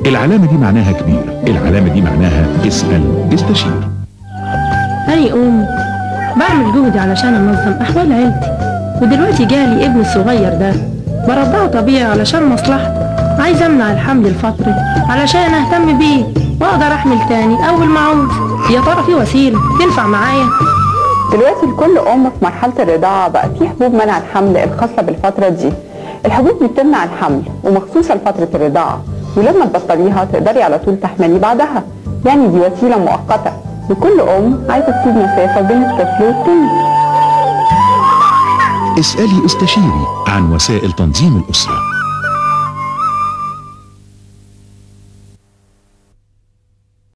العلامة دي معناها كبير العلامة دي معناها اسأل استشير أنا أم بعمل جهدي علشان أنظم أحوال عيلتي ودلوقتي جالي ابني الصغير ده برضعه طبيعي علشان مصلحته عايز أمنع الحمل الفطري علشان أهتم بيه وأقدر أحمل تاني أول ما أعوز يا ترى في وسيلة تنفع معايا دلوقتي لكل ام في مرحله الرضاعه بقى في حبوب منع الحمل الخاصه بالفتره دي الحبوب دي بتمنع الحمل ومخصوصه لفتره الرضاعه ولما تبطليها تقدري على طول تحملي بعدها يعني دي وسيله مؤقته لكل ام عايزه تسيب مسافه بين الطفل والتاني اسألي استشيري عن وسائل تنظيم الأسرة